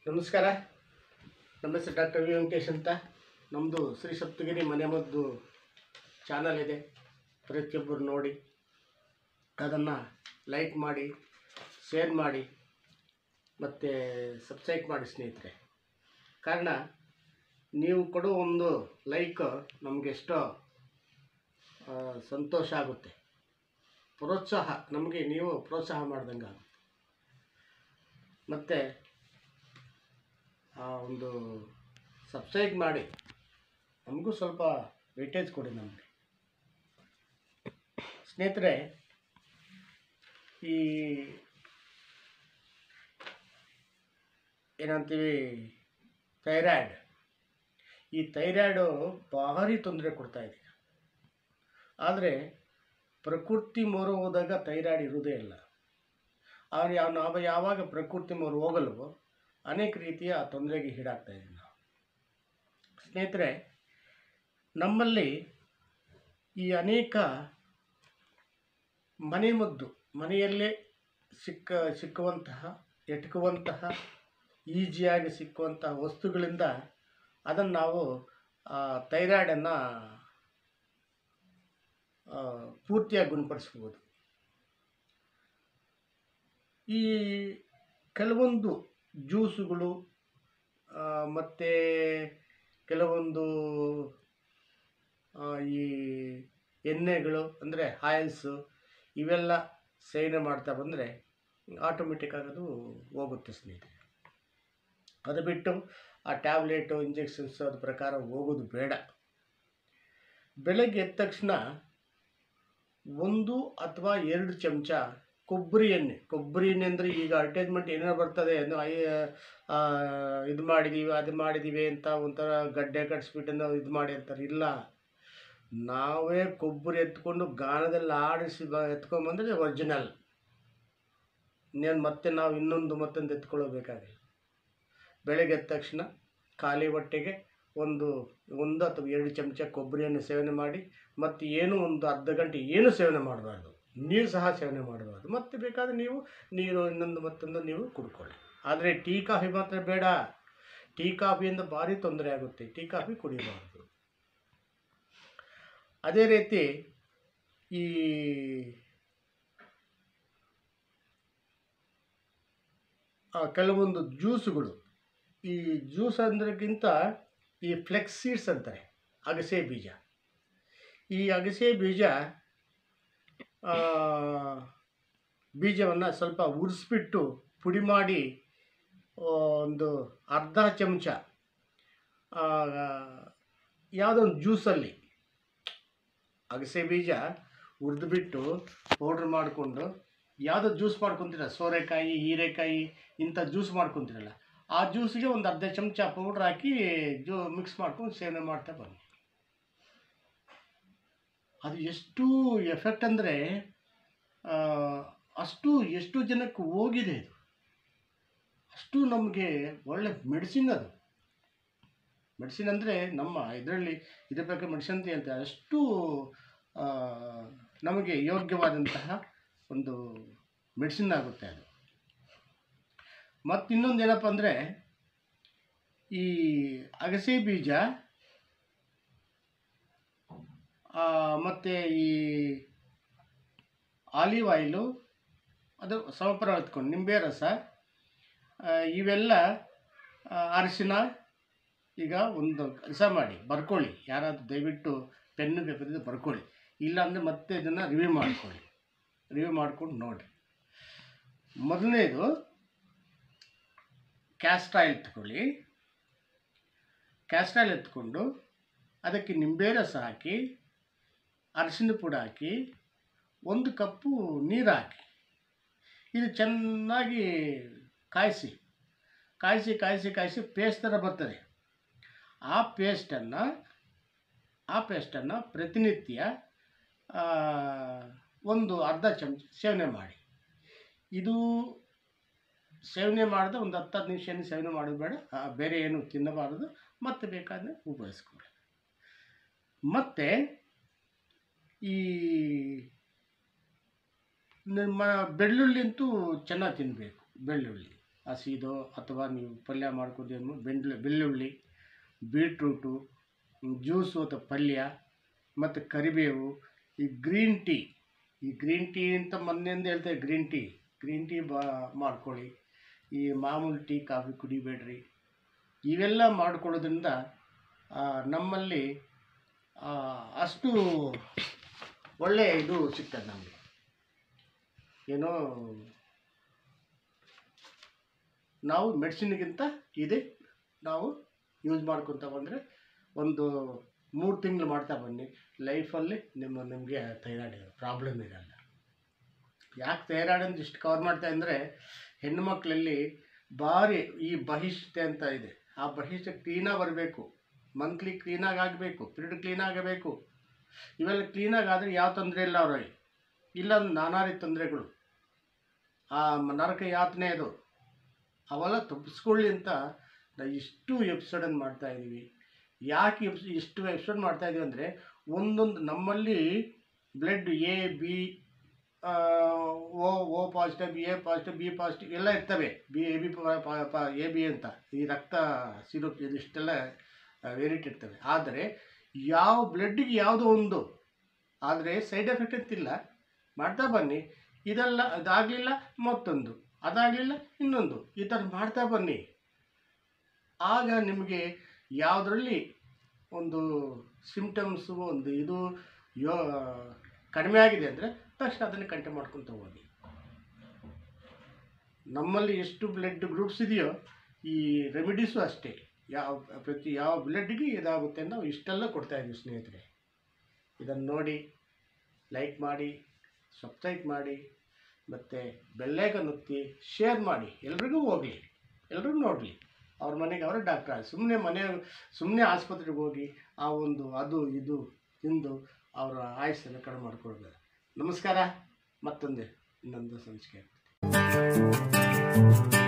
ನಮಸ್ಕಾರ ನಮ್ಮ ಹೆಸರು ಡಾಕ್ಟರ್ ವಿ ವೆಂಕಟೇಶ್ ಅಂತ ನಮ್ಮದು ಶ್ರೀ ಸಪ್ತಗಿರಿ ಮನೆಮದ್ದು ಚಾನಲ್ ಇದೆ ಪ್ರತಿಯೊಬ್ಬರು ನೋಡಿ ಅದನ್ನು ಲೈಕ್ ಮಾಡಿ ಶೇರ್ ಮಾಡಿ ಮತ್ತು ಸಬ್ಸ್ಕ್ರೈಬ್ ಮಾಡಿ ಸ್ನೇಹಿತರೆ ಕಾರಣ ನೀವು ಕೊಡೋ ಒಂದು ಲೈಕ್ ನಮಗೆಷ್ಟೋ ಆ, ಸಂತೋಷ ಆಗುತ್ತೆ ಪ್ರೋತ್ಸಾಹ ನಮಗೆ ನೀವು ಪ್ರೋತ್ಸಾಹ ಮಾಡ್ದಂಗೆ ಆಗುತ್ತೆ ಮತ್ತು ಆ ಒಂದು ಸಬ್ಸ್ಕ್ರೈಬ್ ಮಾಡಿ ನಮಗೂ ಸ್ವಲ್ಪ ವೇಟೇಜ್ ಕೊಡಿ ನಮಗೆ ಸ್ನೇಹಿತರೆ ಈ ಏನಂತೀವಿ ಥೈರಾಯ್ಡ್ ಈ ಥೈರಾಯ್ಡು ಭಾರಿ ತೊಂದರೆ ಕೊಡ್ತಾ ಇದೆ ಆದರೆ ಪ್ರಕೃತಿ ಮೊರೆ ಹೋದಾಗ ಥೈರಾಯ್ಡ್ ಇರುವುದೇ ಇಲ್ಲ ಆದರೆ ಯಾವ ನಾವು ಯಾವಾಗ ಪ್ರಕೃತಿ ಮೊರೆ ಹೋಗಲ್ವೋ ಅನೇಕ ರೀತಿಯ ತೊಂದರೆಗೆ ಈಡಾಗ್ತಾ ಇದ್ದೀವಿ ನಾವು ಸ್ನೇಹಿತರೆ ನಮ್ಮಲ್ಲಿ ಈ ಅನೇಕ ಮನೆಮದ್ದು ಮನೆಯಲ್ಲೇ ಸಿಕ್ಕ ಸಿಕ್ಕುವಂತಹ ಎಟಕುವಂತಹ ಈಸಿಯಾಗಿ ಸಿಕ್ಕುವಂತಹ ವಸ್ತುಗಳಿಂದ ಅದನ್ನು ನಾವು ಥೈರಾಯ್ಡನ್ನು ಪೂರ್ತಿಯಾಗಿ ಗುಣಪಡಿಸ್ಬೋದು ಈ ಕೆಲವೊಂದು ಜ್ಯೂಸುಗಳು ಮತ್ತು ಕೆಲವೊಂದು ಆ, ಈ ಎಣ್ಣೆಗಳು ಅಂದರೆ ಆಯಿಲ್ಸು ಇವೆಲ್ಲ ಸೇವನೆ ಮಾಡ್ತಾ ಬಂದರೆ ಆಟೋಮೆಟಿಕ್ ಆಗೋದು ಹೋಗುತ್ತೆ ಸ್ನೇಹಿತರೆ ಅದು ಬಿಟ್ಟು ಆ ಟ್ಯಾಬ್ಲೆಟು ಇಂಜೆಕ್ಷನ್ಸು ಅದ್ರ ಪ್ರಕಾರ ಹೋಗೋದು ಬೇಡ ಬೆಳಗ್ಗೆ ಎದ್ದ ತಕ್ಷಣ ಒಂದು ಅಥವಾ ಎರಡು ಚಮಚ ಕೊಬ್ಬರಿ ಎಣ್ಣೆ ಕೊಬ್ಬರಿ ಎಣ್ಣೆ ಅಂದರೆ ಈಗ ಅಡ್ವರ್ಟೈಸ್ಮೆಂಟ್ ಏನೇನೋ ಬರ್ತದೆ ಏನು ಐ ಆ, ಇದು ಮಾಡಿದ್ದೀವಿ ಅದು ಮಾಡಿದ್ದೀವಿ ಅಂತ ಒಂಥರ ಗಡ್ಡೆ ಕಟ್ಸ್ಬಿಟ್ಟು ನಾವು ಇದು ಮಾಡಿ ಅಂತಾರೆ ಇಲ್ಲ ನಾವೇ ಕೊಬ್ಬರಿ ಎತ್ಕೊಂಡು ಗಾಣದಲ್ಲಿ ಆಡಿಸಿ ಬ ಎತ್ಕೊಂಬಂದರೆ ಒರಿಜಿನಲ್ ಇನ್ನೇನು ಮತ್ತೆ ನಾವು ಇನ್ನೊಂದು ಮತ್ತೊಂದು ಎತ್ಕೊಳ್ಳೋಬೇಕಾಗಿಲ್ಲ ಬೆಳಗ್ಗೆ ಎದ್ದ ತಕ್ಷಣ ಖಾಲಿ ಹೊಟ್ಟೆಗೆ ಒಂದು ಒಂದು ಅಥವಾ ಎರಡು ಚಮಚ ಕೊಬ್ಬರಿಯನ್ನು ಸೇವನೆ ಮಾಡಿ ಮತ್ತು ಏನು ಒಂದು ಅರ್ಧ ಗಂಟೆ ಏನು ಸೇವನೆ ಮಾಡಬಾರ್ದು ನೀರು ಸಹ ಸೇವನೆ ಮಾಡಬಾರ್ದು ಮತ್ತೆ ಬೇಕಾದರೆ ನೀವು ನೀರು ಇನ್ನೊಂದು ಮತ್ತೊಂದು ನೀವು ಕುಡ್ಕೊಳ್ಳಿ ಆದರೆ ಟೀ ಕಾಫಿ ಮಾತ್ರ ಬೇಡ ಟೀ ಕಾಫಿಯಿಂದ ಭಾರಿ ತೊಂದರೆ ಆಗುತ್ತೆ ಟೀ ಕಾಫಿ ಕುಡಿಬಾರ್ದು ಅದೇ ರೀತಿ ಈ ಆ, ಕೆಲವೊಂದು ಜ್ಯೂಸುಗಳು ಈ ಜ್ಯೂಸ್ ಅಂದ್ರಕ್ಕಿಂತ ಈ ಫ್ಲೆಕ್ಸ್ ಸೀಡ್ಸ್ ಅಂತಾರೆ ಅಗಸೆ ಬೀಜ ಈ ಅಗಸೆ ಬೀಜ ಬೀಜವನ್ನು ಸ್ವಲ್ಪ ಉರಿಸ್ಬಿಟ್ಟು ಪುಡಿ ಮಾಡಿ ಆ, ಒಂದು ಅರ್ಧ ಚಮಚ ಆ, ಯಾವುದೋ ಒಂದು ಜ್ಯೂಸಲ್ಲಿ ಅಗಸೆ ಬೀಜ ಹುರಿದ್ಬಿಟ್ಟು ಪೌಡ್ರ್ ಮಾಡಿಕೊಂಡು ಯಾವುದೋ ಜ್ಯೂಸ್ ಮಾಡ್ಕೊತೀರ ಸೋರೆಕಾಯಿ ಹೀರೆಕಾಯಿ ಇಂಥ ಜ್ಯೂಸ್ ಮಾಡ್ಕೊತೀರಲ್ಲ ಆ ಜ್ಯೂಸಿಗೆ ಒಂದು ಅರ್ಧ ಚಮಚ ಪೌಡ್ರ್ ಹಾಕಿ ಜ್ಯೂ ಮಿಕ್ಸ್ ಮಾಡ್ಕೊಂಡು ಸೇವನೆ ಮಾಡ್ತಾ ಬನ್ನಿ ಅದು ಎಷ್ಟು ಎಫೆಕ್ಟ್ ಅಂದರೆ ಅಷ್ಟು ಎಷ್ಟು ಜನಕ್ಕೆ ಹೋಗಿದೆ ಇದು ಅಷ್ಟು ನಮಗೆ ಒಳ್ಳೆ ಮೆಡಿಸಿನ್ ಅದು ಮೆಡಿಸಿನ್ ಅಂದರೆ ನಮ್ಮ ಇದರಲ್ಲಿ ಇದ್ರ ಬಗ್ಗೆ ಮೆಡಿಸಿನ್ ಅಂತ ಹೇಳ್ತಾರೆ ಅಷ್ಟು ಆ, ನಮಗೆ ಯೋಗ್ಯವಾದಂತಹ ಒಂದು ಮೆಡಿಸಿನ್ ಆಗುತ್ತೆ ಅದು ಮತ್ತು ಇನ್ನೊಂದು ಏನಪ್ಪ ಅಂದರೆ ಈ ಅಗಸೆ ಬೀಜ ಮತ್ತು ಈ ಆಲಿವ್ ಆಯಿಲು ಅದು ಸಮಪ್ರ ಎತ್ಕೊಂಡು ನಿಂಬೆ ರಸ ಆ, ಇವೆಲ್ಲ ಆ, ಅರಿಶಿನ ಈಗ ಒಂದು ಕೆಲಸ ಮಾಡಿ ಬರ್ಕೊಳ್ಳಿ ಯಾರಾದರೂ ದಯವಿಟ್ಟು ಪೆನ್ನು ಪೇಪರ್ ಇದ್ರೆ ಬರ್ಕೊಳ್ಳಿ ಇಲ್ಲಾಂದರೆ ಮತ್ತೆ ಇದನ್ನು ರಿವ್ಯೂ ಮಾಡ್ಕೊಳ್ಳಿ ರಿವ್ಯೂ ಮಾಡ್ಕೊಂಡು ನೋಡಿರಿ ಮೊದಲನೇದು ಕ್ಯಾಸ್ಟ್ ಆಯಿಲ್ ತಗೊಳ್ಳಿ ಕ್ಯಾಸ್ಟ್ ಆಯಿಲ್ ಎತ್ಕೊಂಡು ಅದಕ್ಕೆ ನಿಂಬೆ ರಸ ಹಾಕಿ ಅರಿಶಿನ ಪುಡಿ ಹಾಕಿ ಒಂದು ಕಪ್ಪು ನೀರು ಹಾಕಿ ಇದು ಚೆನ್ನಾಗಿ ಕಾಯಿಸಿ ಕಾಯಿಸಿ ಕಾಯಿಸಿ ಕಾಯಿಸಿ ಪೇಸ್ಟ್ ಥರ ಬರ್ತದೆ ಆ ಪೇಸ್ಟನ್ನು ಆ ಪೇಸ್ಟನ್ನು ಪ್ರತಿನಿತ್ಯ ಆ, ಒಂದು ಅರ್ಧ ಚಮಚ ಸೇವನೆ ಮಾಡಿ ಇದು ಸೇವನೆ ಮಾಡಿದ ಒಂದು ಹತ್ತು ಹತ್ತು ನಿಮಿಷ ಏನು ಸೇವನೆ ಮಾಡೋದು ಬೇಡ ಆ, ಬೇರೆ ಏನು ತಿನ್ನಬಾರದು ಮತ್ತೆ ಬೇಕಾದರೆ ಉಪಯೋಗಿಸ್ಕೊಳ್ಳಿ ಮತ್ತು ಈ ನಿಮ್ಮ ಬೆಳ್ಳುಳ್ಳಿ ಅಂತೂ ಚೆನ್ನಾಗಿ ತಿನ್ನಬೇಕು ಬೆಳ್ಳುಳ್ಳಿ ಹಸಿದೋ ಅಥವಾ ನೀವು ಪಲ್ಯ ಮಾಡ್ಕೊಂಡು ಬೆಂಡ್ಲು ಬೆಳ್ಳುಳ್ಳಿ ಬೀಟ್ರೂಟು ಜ್ಯೂಸು ಅಥವಾ ಪಲ್ಯ ಮತ್ತು ಕರಿಬೇವು ಈ ಗ್ರೀನ್ ಟೀ ಈ ಗ್ರೀನ್ ಟೀ ಅಂತ ಮೊನ್ನೆಯಿಂದ ಹೇಳ್ತೇವೆ ಗ್ರೀನ್ ಟೀ ಗ್ರೀನ್ ಟೀ ಬಾ ಮಾಡ್ಕೊಳ್ಳಿ ಈ ಮಾಮೂಲಿ ಟೀ ಕಾಫಿ ಕುಡಿಬೇಡ್ರಿ ಇವೆಲ್ಲ ಮಾಡ್ಕೊಳ್ಳೋದ್ರಿಂದ ಆ, ನಮ್ಮಲ್ಲಿ ಆ, ಅಷ್ಟು ಒಳ್ಳೆಯ ಇದು ಸಿಗ್ತದೆ ನಮಗೆ ಏನೋ ನಾವು ಮೆಡಿಸಿನ್ಗಿಂತ ಇದೆ ನಾವು ಯೂಸ್ ಮಾಡ್ಕೊತ ಬಂದರೆ ಒಂದು ಮೂರು ತಿಂಗಳು ಮಾಡ್ತಾ ಬನ್ನಿ ಲೈಫಲ್ಲಿ ನಿಮ್ಮ ನಿಮಗೆ ಥೈರಾಯ್ಡ್ ಪ್ರಾಬ್ಲಮ್ ಇರಲ್ಲ ಯಾಕೆ ಥೈರಾಯ್ಡ್ ಅಂತ ಇಷ್ಟು ಕವರ್ ಮಾಡ್ತಾ ಅಂದರೆ ಹೆಣ್ಣುಮಕ್ಕಳಲ್ಲಿ ಭಾರಿ ಈ ಬಹಿಷ್ಠತೆ ಅಂತ ಇದೆ ಆ ಬಹಿಷ್ಠ ಕ್ಲೀನಾಗಿ ಬರಬೇಕು ಮಂತ್ಲಿ ಕ್ಲೀನಾಗಿ ಆಗಬೇಕು ಪಿರಿಯಡ್ ಕ್ಲೀನ್ ಆಗಬೇಕು ಇವೆಲ್ಲ ಕ್ಲೀನಾಗಿ ಆದರೆ ಯಾವ ತೊಂದರೆ ಇಲ್ಲ ಅವ್ರಿಗೆ ಇಲ್ಲ ನಾನಾ ರೀತಿ ತೊಂದರೆಗಳು ಆ ಮ- ನರಕ ಯಾತನೆ ಅದು ಅವೆಲ್ಲ ತಪ್ಪಿಸ್ಕೊಳ್ಳಿ ಅಂತ ನಾವು ಇಷ್ಟು ಎಪಿಸೋಡನ್ನು ಮಾಡ್ತಾ ಇದ್ದೀವಿ ಯಾಕೆ ಎಪ್ಸ್ ಇಷ್ಟು ಎಪಿಸೋಡ್ ಮಾಡ್ತಾ ಇದ್ದೀವಿ ಅಂದರೆ ಒಂದೊಂದು ನಮ್ಮಲ್ಲಿ blood A B O O positive A positive B positive ಎಲ್ಲ ಇರ್ತವೆ B A B A B ಅಂತ ಈ ರಕ್ತ ಸಿರಪ್ ಇದಿಷ್ಟೆಲ್ಲ ವೇರಿಯೇಟ್ ಇರ್ತವೆ ಆದರೆ ಯಾವ ಬ್ಲಡ್ಡಿಗೆ ಯಾವುದೋ ಒಂದು ಆದರೆ ಸೈಡ್ ಎಫೆಕ್ಟ್ ಅಂತಿಲ್ಲ ಮಾಡ್ತಾ ಬನ್ನಿ ಇದೆಲ್ಲ ಅದಾಗಲಿಲ್ಲ ಮತ್ತೊಂದು ಅದಾಗಲಿಲ್ಲ ಇನ್ನೊಂದು ಈ ಥರ ಮಾಡ್ತಾ ಬನ್ನಿ ಆಗ ನಿಮಗೆ ಯಾವುದರಲ್ಲಿ ಒಂದು ಸಿಂಪ್ಟಮ್ಸು ಒಂದು ಇದು ಯೋ ಕಡಿಮೆ ಆಗಿದೆ ಅಂದರೆ ತಕ್ಷಣ ಅದನ್ನು ಕಂಟೆ ಮಾಡ್ಕೊತ ಹೋಗಿ ನಮ್ಮಲ್ಲಿ ಎಷ್ಟು ಬ್ಲಡ್ ಗ್ರೂಪ್ಸ್ ಇದೆಯೋ ಈ ರೆಮಿಡೀಸು ಅಷ್ಟೇ ಯಾವ ಪ್ರತಿ ಯಾವ ಬ್ಲಡ್ಗೆ ಇದಾಗುತ್ತೆ ಅಂತ ನಾವು ಇಷ್ಟೆಲ್ಲ ಕೊಡ್ತಾ ಇದ್ದೀವಿ ಸ್ನೇಹಿತರೆ ಇದನ್ನು ನೋಡಿ ಲೈಕ್ ಮಾಡಿ ಸಬ್ಸ್ಕ್ರೈಬ್ ಮಾಡಿ ಮತ್ತು ಬೆಲ್ಲೈಕನ್ ಒತ್ತಿ ಶೇರ್ ಮಾಡಿ ಎಲ್ರಿಗೂ ಹೋಗಲಿ ಎಲ್ರಿಗೂ ನೋಡಲಿ ಅವ್ರ ಮನೆಗೆ ಅವರೇ ಡಾಕ್ಟ್ರ್ ಸುಮ್ಮನೆ ಮನೆ ಸುಮ್ಮನೆ ಆಸ್ಪತ್ರೆಗೆ ಹೋಗಿ ಆ ಒಂದು ಅದು ಇದು ತಿಂದು ಅವರ ಆಯುಸ್ಸನ್ನು ಕಡಿಮೆ ಮಾಡ್ಕೊಳ್ಬೇಕು ನಮಸ್ಕಾರ ಮತ್ತೊಂದು ಇನ್ನೊಂದು ಸಂಚಿಕೆ